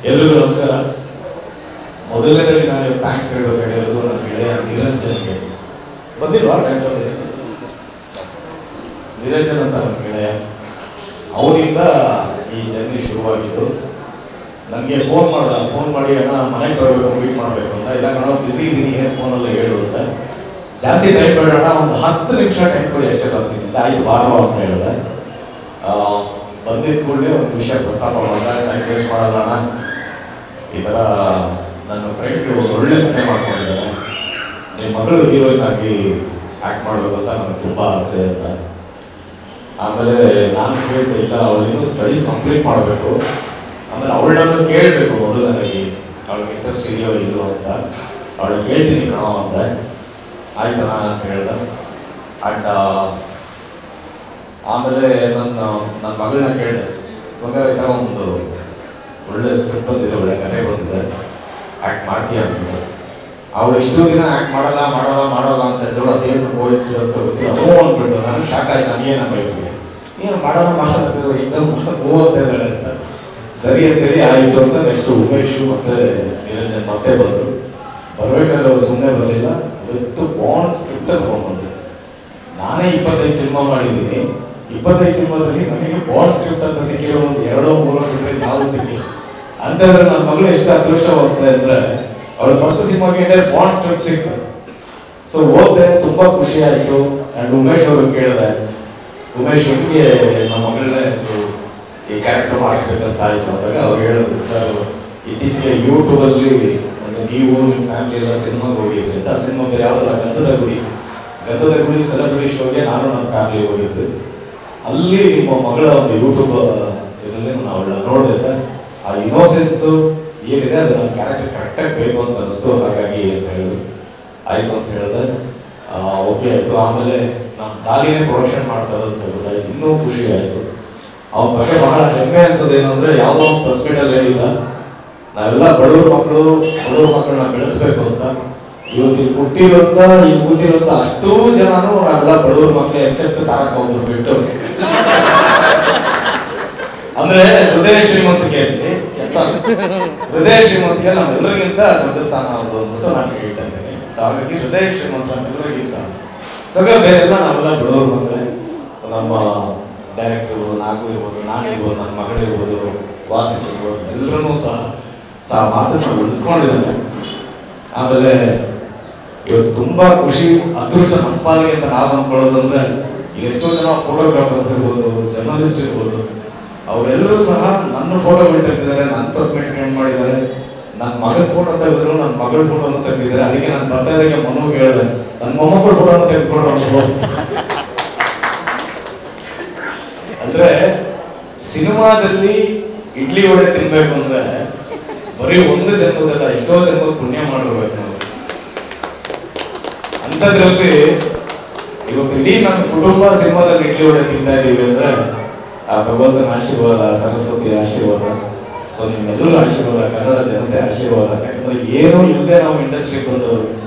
ಎಲ್ರಿಗೂ ನಮಸ್ಕಾರ ಮೊದಲನೇದಾಗಿ ನಾನು ಥ್ಯಾಂಕ್ಸ್ ಹೇಳಬೇಕಾಗಿರೋದು ನನ್ನ ಗೆಳೆಯ ನಿರಂಜನ್ಗೆ ಬಂದಿಲ್ವಾ ಡಾಕ್ಟರ್ ನಿರಂಜನ್ ಅಂತ ನನ್ನ ಗೆಳೆಯ ಅವನಿಂದ ಈ ಜರ್ನಿ ಶುರುವಾಗಿದ್ದು ನನಗೆ ಫೋನ್ ಮಾಡ್ದ ಫೋನ್ ಮಾಡಿ ಅಣ್ಣ ಮನೆಗೆ ಬರಬೇಕು ಮೀಟ್ ಮಾಡಬೇಕು ಅಂತ ಇಲ್ಲ ನಾನು ಬಿಸಿ ಇದ್ದೀನಿ ಏನು ಫೋನಲ್ಲಿ ಹೇಳು ಅಂತ ಜಾಸ್ತಿ ಟೈಮ್ ಬೇಡೋಣ ಒಂದು ಹತ್ತು ನಿಮಿಷ ಟೈಮ್ ಕೊಡಿ ಅಷ್ಟೇ ಬರ್ತೀನಿ ಅಂತ ಆಯ್ತು ಬಾರೋ ಅಂತ ಹೇಳಿದೆ ಆ, ಬಂದಿದ್ದ ಕೂಡಲೇ ಒಂದು ವಿಷಯ ಪ್ರಸ್ತಾಪ ಮಾಡಿದ ಟೈಮ್ ವೇಸ್ಟ್ ಮಾಡಲ್ಲ ಅಣ್ಣ ಈ ಥರ ನನ್ನ ಫ್ರೆಂಡ್ ಒಳ್ಳೆ ಕಥೆ ಮಾಡ್ಕೊಂಡಿದ್ದಾರೆ ನಿಮ್ಮ ಮಗಳು ಹೀರೋಯಿನ್ ಆಗಿ ಆ್ಯಕ್ಟ್ ಮಾಡಬೇಕು ಅಂತ ನನಗೆ ತುಂಬ ಆಸೆ ಅಂತ ಆಮೇಲೆ ನಾನು ಕೇಳಿದೆ ಇಲ್ಲ ಅವಳಿಗೂ ಸ್ಟಡೀಸ್ ಕಂಪ್ಲೀಟ್ ಮಾಡಬೇಕು ಆಮೇಲೆ ಅವಳನ್ನ ಕೇಳಬೇಕು ಮೊದಲನೇದಾಗಿ ಅವಳಿಗೆ ಇಂಟ್ರೆಸ್ಟ್ ಇದೆಯೋ ಇಲ್ಲೋ ಅಂತ ಅವಳು ಕೇಳ್ತೀನಿ ಕಣೋ ಅಂತ ಆಯ್ತಣ್ಣ ಅಂತ ಹೇಳ್ದೆ ಆ್ಯಂಡ್ ಆಮೇಲೆ ನನ್ನ ನನ್ನ ಮಗಳನ್ನ ಕೇಳಿದೆ ಮಗ ಈ ಥರ ಒಂದು ಒಳ್ಳೆ ಸ್ಕ್ರಿಪ್ಟ್ ಬಂದಿದೆ ಒಳ್ಳೆ ಕಥೆ ಬಂದಿದೆ ಆ್ಯಕ್ಟ್ ಮಾಡ್ತೀಯ ಅಂತ ಅವಳು ಇಷ್ಟು ದಿನ ಆ್ಯಕ್ಟ್ ಮಾಡಲ್ಲ ಮಾಡಲ್ಲ ಮಾಡಲ್ಲ ಅಂತ ಇದ್ರು ಅದೇನು ಕೋಇನ್ಸಿಡೆನ್ಸ್ ಗೊತ್ತಿಲ್ಲ ಹ್ಞೂ ಅಂದ್ಬಿಟ್ಟು ನನಗೆ ಶಾಕ್ ಆಯ್ತು ನನಗೇನು ಬೈತು ಏನು ಮಾಡಲ್ಲ ಮಾಡಲ್ಲ ಅಂತಿದ್ರು ಇದ್ದವು ಹ್ಞೂ ಅಂತ ಇದ್ದಾಳೆ ಅಂತ ಸರಿ ಅಂತೇಳಿ ಆಯಿತು ಅಂತ ನೆಕ್ಸ್ಟ್ ಉಮೇಶು ಮತ್ತೆ ನಿರಂಜನ್ ಮತ್ತೆ ಬಂದರು ಬರ್ಬೇಕಾದ್ರೆ ಅವ್ರು ಸುಮ್ಮನೆ ಬರಲಿಲ್ಲ ಇವತ್ತು ಬಾಂಡ್ ಸ್ಕ್ರಿಪ್ಟ್ ತಗೊಂಡ್ಬಂದ್ರು ನಾನೇ ಇಪ್ಪತ್ತೈದು ಸಿನಿಮಾ ಮಾಡಿದ್ದೀನಿ ಇಪ್ಪತ್ತೈದು ಸಿನಿಮಾದಲ್ಲಿ ನನಗೆ ಬಾಂಡ್ ಸ್ಕ್ರಿಪ್ಟ್ ಅಂತ ಸಿಕ್ಕಿರೋ ಒಂದು ಎರಡೋ ಮೂರೋ ಬಿಟ್ಟರೆ ಯಾವುದು ಸಿಕ್ಕಿಲ್ಲ ಅಂತಂದ್ರೆ ನನ್ನ ಮಗಳು ಎಷ್ಟು ಅದೃಷ್ಟವಾಗುತ್ತೆ ಅಂದ್ರೆ ಅವಳು ಫಸ್ಟ್ ಸಿನಿಮಾಗೆ ಬಾಂಡ್ ಸ್ಕ್ರಿಪ್ಟ್ ಸಿಕ್ತು ಸೊ ಓದ್ದೆ ತುಂಬಾ ಖುಷಿ ಆಯ್ತು ಅಂಡ್ ಉಮೇಶ್ ಅವರು ಕೇಳಿದೆ ಉಮೇಶ್ ನಿಮಗೆ ನಮ್ಮ ಮಗಳನ್ನೇ ಒಂದು ಈ ಕ್ಯಾರೆಕ್ಟರ್ ಮಾಡಿಸ್ಬೇಕಂತ ಆಯ್ತು ಅಂದಾಗ ಅವ್ರು ಹೇಳಿದ್ರು ಸರ್ ಇತ್ತೀಚೆಗೆ ಯೂಟ್ಯೂಬ್ ಅಲ್ಲಿ ಒಂದು ನೀವು ನಿಮ್ಮ ಫ್ಯಾಮಿಲಿ ಎಲ್ಲ ಸಿನಿಮಾಗೆ ಹೋಗಿದ್ರಿ ಅಂತ ಸಿನಿಮಾ ಬೇರೆ ಯಾವ್ದಲ್ಲ ಗಂಧದ ಗುಡಿ ಗಂಧದ ಗುಡಿ ಸೆಲೆಬ್ರಿಟಿ ಶೋಗೆ ನಾನು ನನ್ನ ಫ್ಯಾಮಿಲಿ ಹೋಗಿದ್ದೆ ಅಲ್ಲಿ ನಿಮ್ಮ ಮಗಳ ಒಂದು ಯೂಟ್ಯೂಬ್ ಇದರಲ್ಲಿ ನಾನು ಅವಳನ್ನ ನೋಡಿದೆ ಸರ್ ಆ ಇನೋಸೆನ್ಸು ಏನಿದೆ ಅದು ನನ್ನ ಕ್ಯಾರೆಕ್ಟರ್ ಕರೆಕ್ಟಾಗಿ ಬೇಕು ಅಂತ ಅನಿಸ್ತು ಹಾಗಾಗಿ ಅಂತ ಹೇಳಿದ್ರು ಆಯ್ತು ಅಂತ ಹೇಳಿದೆ ಓಕೆ ಆಯಿತು ಆಮೇಲೆ ನಾನು ದಾಲಿನೇ ಪ್ರೊಡಕ್ಷನ್ ಮಾಡ್ತಾ ಇರೋದು ಅಂತ ಗೊತ್ತಾಯ್ತು ಇನ್ನೂ ಖುಷಿ ಆಯಿತು ಅವನ ಬಗ್ಗೆ ಬಹಳ ಹೆಮ್ಮೆ ಅನ್ಸೋದೇನು ಅಂದ್ರೆ ಯಾವುದೋ ಒಂದು ಪ್ರೆಸ್ ಮೀಟಲ್ಲಿ ಹೇಳಿಲ್ಲ ನಾವೆಲ್ಲ ಬಡವ್ರ ಮಕ್ಕಳು ಬಡವ್ರ ಮಕ್ಕಳನ್ನ ಬೆಳೆಸ್ಬೇಕು ಅಂತ ಇವತ್ತು ಇಲ್ಲಿ ಹುಟ್ಟಿರೋಂತ ಇಲ್ಲಿ ಕೂತಿರೋಂತ ಅಷ್ಟೂ ಜನನು ನಾವೆಲ್ಲ ಬಡವ್ರ ಮಕ್ಕಳು ಎಕ್ಸೆಪ್ಟ್ ತಾರಕ ಒಬ್ರು ಬಿಟ್ಟು ಅಂದ್ರೆ ಹೃದಯ ಶ್ರೀಮಂತಿಕೆ ಅಲ್ಲಿ ಎಂತ ಹೃದಯ ಶ್ರೀಮಂತಿಕೆ ನಮ್ಮೆಲ್ಲರಿಗಿಂತ ದೊಡ್ಡ ಸ್ಥಾನ ಅವರು ಅಂದ್ಬಿಟ್ಟು ನಾನು ಹೇಳ್ತಾ ಇದ್ದೇನೆ ಸೊ ಹಾಗಾಗಿ ಹೃದಯ ಶ್ರೀಮಂತ ನಮ್ಮೆಲ್ಲರಿಗಿಂತ ಸೊ ಹಾಗಾಗಿ ಬೇರೆಲ್ಲ ನಾವೆಲ್ಲ ಬಡವ್ರ ಮಕ್ಕಳೇ ನಮ್ಮ ಡೈರೆಕ್ಟರ್ ನಾಗು ಇರ್ಬೋದು ನಾನಿರ್ಬೋದು ನನ್ನ ಮಗಳಿರ್ಬೋದು ವಾಸಿಕ್ ಇರ್ಬೋದು ಎಲ್ಲರೂ ಸಹ ಸಹ ಮಾತನ್ನು ಉಳಿಸ್ಕೊಂಡಿದ್ದಾನೆ ಆಮೇಲೆ ಇವತ್ತು ತುಂಬಾ ಖುಷಿ ಅದೃಷ್ಟ ನಮ್ಮ ಪಾಲಿಗೆ ಅಂತ ನಾವು ಅನ್ಕೊಳ್ಳೋದು ಅಂದ್ರೆ ಈಗ ಎಷ್ಟೋ ಜನ ಫೋಟೋಗ್ರಾಫರ್ಸ್ ಇರ್ಬೋದು ಜರ್ನಲಿಸ್ಟ್ ಇರ್ಬೋದು ಅವರೆಲ್ಲರೂ ಸಹ ನನ್ನ ಫೋಟೋಗಳು ತೆಗೆದಿದ್ದಾರೆ ನನ್ನ ಪ್ರೆಸ್ ಮೀಟ್ ಅಟೆಂಡ್ ಮಾಡಿದ್ದಾರೆ ನನ್ನ ಮಗನ ಫೋಟೋ ತೆಗೆದ್ರು ನನ್ನ ಮಗಳ ಫೋಟೋನು ತೆಗೆದಿದ್ದಾರೆ ಅದಕ್ಕೆ ನಾನು ಬರ್ತಾ ಇದ್ದಾಗೆ ಮನೋಗೆ ಹೇಳಿದೆ ನನ್ನ ಮೊಮ್ಮಕ್ಕಳ ಫೋಟೋನ ತೆಗೆದುಕೊಂಡ್ರು ನೀವು ಅಂದ್ರೆ ಸಿನಿಮಾದಲ್ಲಿ ಇಡ್ಲಿ ವಡೆ ತಿನ್ಬೇಕು ಅಂದ್ರೆ ಬರೀ ಒಂದು ಜನ್ಮದಲ್ಲ ಎಷ್ಟೋ ಜನ್ಮದ ಪುಣ್ಯ ಮಾಡಿರ್ಬೇಕು ನಾವು ಅಂಥದ್ರಲ್ಲಿ ಇವತ್ತು ಇಡೀ ನಮ್ಮ ಕುಟುಂಬ ಸಿನಿಮಾದಲ್ಲಿ ಇಡ್ಲಿ ವಡೆ ತಿಂತಾ ಇದೀವಿ ಅಂದ್ರೆ ಆ ಭಗವಂತನ ಆಶೀರ್ವಾದ ಸರಸ್ವತಿ ಆಶೀರ್ವಾದ ಸೊ ನಿಮ್ಮೆಲ್ಲರ ಆಶೀರ್ವಾದ ಕನ್ನಡ ಜನತೆ ಆಶೀರ್ವಾದ ಯಾಕಂದ್ರೆ ಏನೂ ಇಲ್ಲದೆ ನಾವು ಇಂಡಸ್ಟ್ರಿಗೆ ಬಂದವರು